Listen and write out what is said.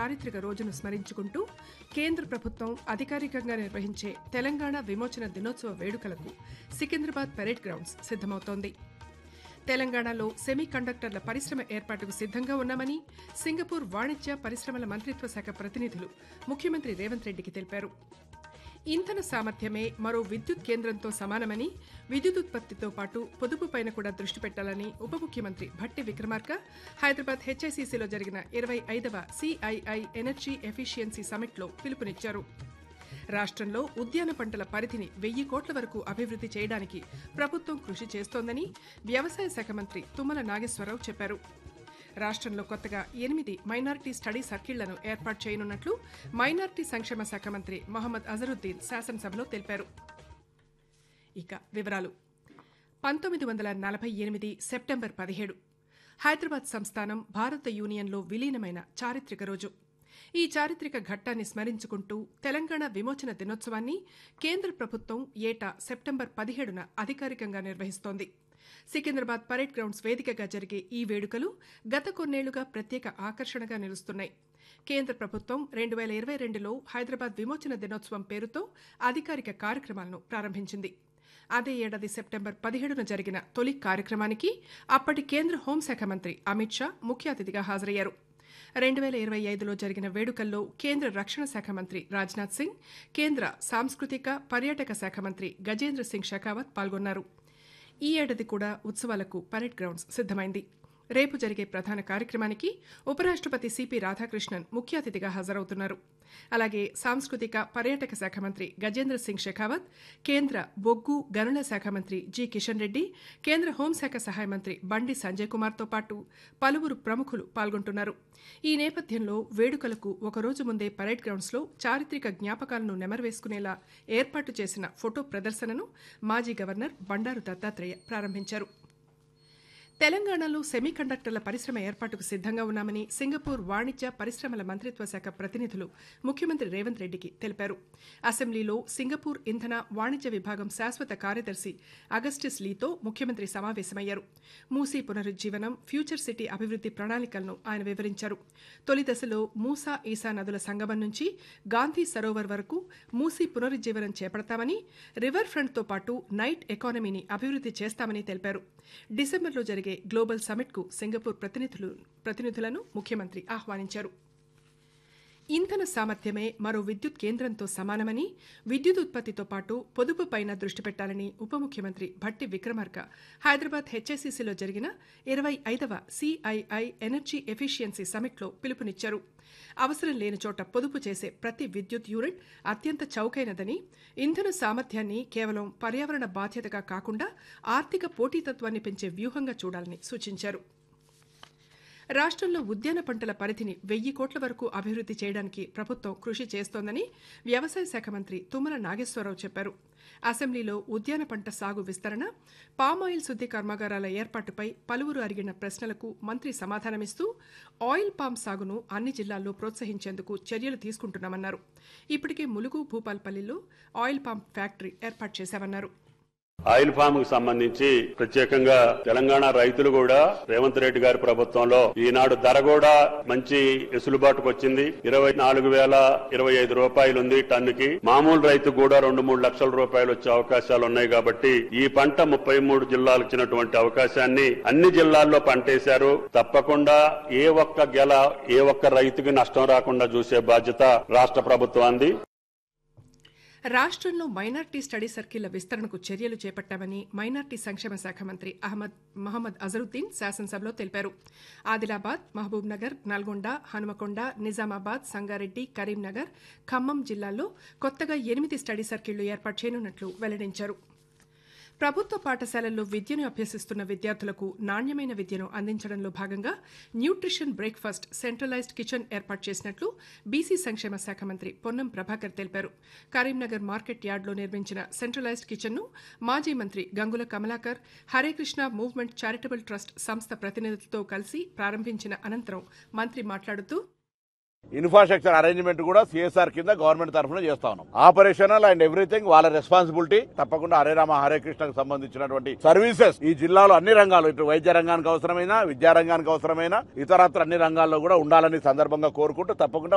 చారిత్రక రోజును స్మరించుకుంటూ కేంద్ర ప్రభుత్వం అధికారికంగా నిర్వహించే తెలంగాణ విమోచన దినోత్సవ వేడుకలకు సికింద్రాబాద్ పెరేడ్ గ్రౌండ్స్ సిద్దమవుతోంది తెలంగాణలో సెమీ కండక్టర్ల పరిశ్రమ ఏర్పాటుకు సిద్దంగా ఉన్నామని సింగపూర్ వాణిజ్య పరిశ్రమల మంత్రిత్వ శాఖ ప్రతినిధులు ముఖ్యమంత్రి రేవంత్ రెడ్డికి తెలిపారు ఇంధన సామర్థ్యమే మరో విద్యుత్ కేంద్రంతో సమానమని విద్యుత్ ఉత్పత్తితో పాటు పొదుపుపైన కూడా దృష్టి పెట్టాలని ఉప ముఖ్యమంత్రి భట్టి విక్రమార్క హైదరాబాద్ హెచ్ఐసిసిలో జరిగిన ఇరవై ఐదవ సిఐఐ ఎనర్జీ ఎఫిషియన్సీ సమిట్లో పిలుపునిచ్చారు రాష్ట్రంలో ఉద్యాన పంటల పరిధిని వెయ్యి కోట్ల వరకు అభివృద్ధి చేయడానికి ప్రభుత్వం కృషి చేస్తోందని వ్యవసాయ శాఖ మంత్రి తుమ్మల నాగేశ్వరరావు చెప్పారు రాష్ట్రంలో కొత్తగా ఎనిమిది మైనారిటీ స్టడీ సర్కిళ్లను ఏర్పాటు చేయనున్నట్లు మైనారిటీ సంక్షేమ శాఖ మంత్రి మొహమ్మద్ అజరుద్దీన్ శాసనసభలో తెలిపారు ఇక వివరాలు పంతొమ్మిది వందల నలభై ఎనిమిది సెప్టెంబర్ పదిహేడు హైదరాబాద్ సంస్థానం భారత యూనియన్లో విలీనమైన చారిత్రక రోజు ఈ చారిత్రక ఘట్టాన్ని స్మరించుకుంటూ తెలంగాణ విమోచన దినోత్సవాన్ని కేంద్ర ప్రభుత్వం ఏటా సెప్టెంబర్ పదిహేడున అధికారికంగా నిర్వహిస్తోంది సికింద్రాబాద్ పరేడ్ గ్రౌండ్స్ వేదికగా జరిగే ఈ వేడుకలు గత కొన్నేళ్లుగా ప్రత్యేక ఆకర్షణగా నిలుస్తున్నాయి కేంద్ర ప్రభుత్వం రెండు వేల ఇరవై రెండులో హైదరాబాద్ విమోచన దినోత్సవం పేరుతో అధికారిక కార్యక్రమాలను ప్రారంభించింది అదే ఏడాది సెప్టెంబర్ పదిహేడున జరిగిన తొలి కార్యక్రమానికి అప్పటి కేంద్ర హోంశాఖ మంత్రి అమిత్ షా ముఖ్య అతిథిగా హాజరయ్యారు రెండు వేల ఇరవై ఐదులో జరిగిన వేడుకల్లో కేంద్ర రక్షణ శాఖ మంత్రి రాజ్నాథ్ సింగ్ కేంద్ర సాంస్కృతిక పర్యాటక శాఖ మంత్రి గజేంద్ర సింగ్ షెకావత్ పాల్గొన్నారు ఈ ఏడాది కూడా ఉత్సవాలకు పరేడ్ గ్రౌండ్స్ సిద్దమైంది రేపు జరిగే ప్రధాన కార్యక్రమానికి ఉపరాష్ట్రపతి సిపి రాధాకృష్ణన్ ముఖ్య అతిథిగా హాజరవుతున్నారు అలాగే సాంస్కృతిక పర్యాటక శాఖ మంత్రి గజేంద్ర సింగ్ షెకావత్ కేంద్ర బొగ్గు గనుల శాఖ మంత్రి జి కిషన్ రెడ్డి కేంద్ర హోంశాఖ సహాయ మంత్రి బండి సంజయ్ కుమార్తో పాటు పలువురు ప్రముఖులు పాల్గొంటున్నారు ఈ నేపథ్యంలో వేడుకలకు ఒకరోజు ముందే పరేడ్ గ్రౌండ్స్లో చారిత్రక జ్ఞాపకాలను నెమరవేసుకునేలా ఏర్పాటు చేసిన ఫోటో ప్రదర్శనను మాజీ గవర్నర్ బండారు దత్తాత్రేయ ప్రారంభించారు తెలంగాణలో సెమీ కండక్టర్ల పరిశ్రమ ఏర్పాటుకు సిద్దంగా ఉన్నామని సింగపూర్ వాణిజ్య పరిశ్రమల మంత్రిత్వ శాఖ ప్రతినిధులు ముఖ్యమంత్రి రేవంత్ రెడ్డికి తెలిపారు అసెంబ్లీలో సింగపూర్ ఇంధన వాణిజ్య విభాగం శాశ్వత కార్యదర్శి అగస్టిస్ లీతో ముఖ్యమంత్రి సమావేశమయ్యారు మూసీ పునరుజ్జీవనం ఫ్యూచర్ సిటీ అభివృద్ధి ప్రణాళికలను ఆయన వివరించారు తొలి దశలో మూసా ఈసా నదుల సంగమం నుంచి గాంధీ సరోవర్ వరకు మూసీ పునరుజ్జీవనం చేపడతామని రివర్ ఫ్రంట్తో పాటు నైట్ ఎకానమీని అభివృద్ధి చేస్తామని తెలిపారు డిసెంబర్లో జరిగే గ్లోబల్ సమిట్కు సింగపూర్ ప్రతినిధులు ప్రతినిధులను ముఖ్యమంత్రి ఆహ్వానించారు ఇంధన సామర్థ్యమే మరో విద్యుత్ కేంద్రంతో సమానమని విద్యుత్ ఉత్పత్తితో పాటు పొదుపుపైన దృష్టి పెట్టాలని ఉప ముఖ్యమంత్రి భట్టి విక్రమార్క హైదరాబాద్ హెచ్ఎస్సీసీలో జరిగిన ఇరవై ఐదవ సిఐఐ ఎనర్జీ ఎఫిషియన్సీ సమిట్లో పిలుపునిచ్చారు అవసరం లేని చోట పొదుపు చేసే ప్రతి విద్యుత్ యూనిట్ అత్యంత చౌకైనదని ఇంధన సామర్థ్యాన్ని కేవలం పర్యావరణ బాధ్యతగా కాకుండా ఆర్థిక పోటీతత్వాన్ని పెంచే వ్యూహంగా చూడాలని సూచించారు రాష్ట్రంలో ఉద్యాన పంటల పరిధిని వెయ్యి కోట్ల వరకు అభివృద్ధి చేయడానికి ప్రభుత్వం కృషి చేస్తోందని వ్యవసాయ శాఖ మంత్రి తుమ్మల నాగేశ్వరరావు చెప్పారు అసెంబ్లీలో ఉద్యాన పంట సాగు విస్తరణ పామాయిల్ శుద్ధి కర్మాగారాల ఏర్పాటుపై పలువురు అడిగిన ప్రశ్నలకు మంత్రి సమాధానమిస్తూ ఆయిల్ పామ్ సాగును అన్ని జిల్లాల్లో ప్రోత్సహించేందుకు చర్యలు తీసుకుంటున్నామన్నారు ఇప్పటికే ములుగు భూపాల్పల్లిలో ఆయిల్ పామ్ ఫ్యాక్టరీ ఏర్పాటు చేశామన్నారు ఆయిల్ ఫామ్ కు సంబంధించి ప్రత్యేకంగా తెలంగాణ రైతులు కూడా రేవంత్ రెడ్డి గారి ప్రభుత్వంలో ఈనాడు ధర కూడా మంచి వెసులుబాటుకు వచ్చింది ఇరవై నాలుగు వేల ఇరవై ఐదు రూపాయలు ఉంది టన్నుకి మామూలు రైతు కూడా రెండు మూడు లక్షల రూపాయలు వచ్చే అవకాశాలు ఉన్నాయి కాబట్టి ఈ పంట ముప్పై మూడు జిల్లాలు ఇచ్చినటువంటి అవకాశాన్ని అన్ని జిల్లాల్లో పంటేశారు తప్పకుండా ఏ ఒక్క గెల ఏ ఒక్క రైతుకి నష్టం రాకుండా చూసే బాధ్యత రాష్ట్ర ప్రభుత్వాన్ని రాష్ట్రంలో మైనార్టీ స్టడీ సర్కిళ్ల విస్తరణకు చర్యలు చేపట్టామని మైనార్టీ సంక్షేమ శాఖ మంత్రి అహ్మద్ మహమ్మద్ అజరుద్దీన్ శాసనసభలో తెలిపారు ఆదిలాబాద్ మహబూబ్ నగర్ నల్గొండ హనుమకొండ నిజామాబాద్ సంగారెడ్డి కరీంనగర్ ఖమ్మం జిల్లాల్లో కొత్తగా ఎనిమిది స్టడీ సర్కిళ్లు ఏర్పాటు చేయనున్నట్లు వెల్లడించారు ప్రభుత్వ పాఠశాలల్లో విద్యను అభ్యసిస్తున్న విద్యార్థులకు నాణ్యమైన విద్యను అందించడంలో భాగంగా న్యూట్రిషన్ బ్రేక్ఫాస్ట్ సెంట్రలైజ్డ్ కిచెన్ ఏర్పాటు చేసినట్లు బీసీ సంక్షేమ శాఖ మంత్రి పొన్నం ప్రభాకర్ తెలిపారు కరీంనగర్ మార్కెట్ యార్డ్లో నిర్మించిన సెంట్రలైజ్డ్ కిచెన్ను మాజీ మంత్రి Gangula Kamalakar Hare Krishna movement charitable trust సంస్థ ప్రతినిధులతో కలిసి ప్రారంభించిన అనంతరం మంత్రి మాట్లాడుతూ ఇన్ఫ్రాస్ట్రక్చర్ అరేంజ్మెంట్ కూడా సిఎస్ఆర్ కింద గవర్నమెంట్ తరఫున చేస్తా ఉన్నాం ఆపరేషనల్ అండ్ ఎవ్రీథింగ్ వాళ్ళ రెస్పాన్సిబిలిటీ తప్పకుండా హరే రామ హరే కృష్ణకు సంబంధించినటువంటి సర్వీసెస్ ఈ జిల్లాలో అన్ని రంగాలు ఇటు వైద్య రంగానికి అవసరమైన విద్యా రంగానికి అవసరమైన ఇతరత్ర అన్ని రంగాల్లో కూడా ఉండాలని సందర్భంగా కోరుకుంటూ తప్పకుండా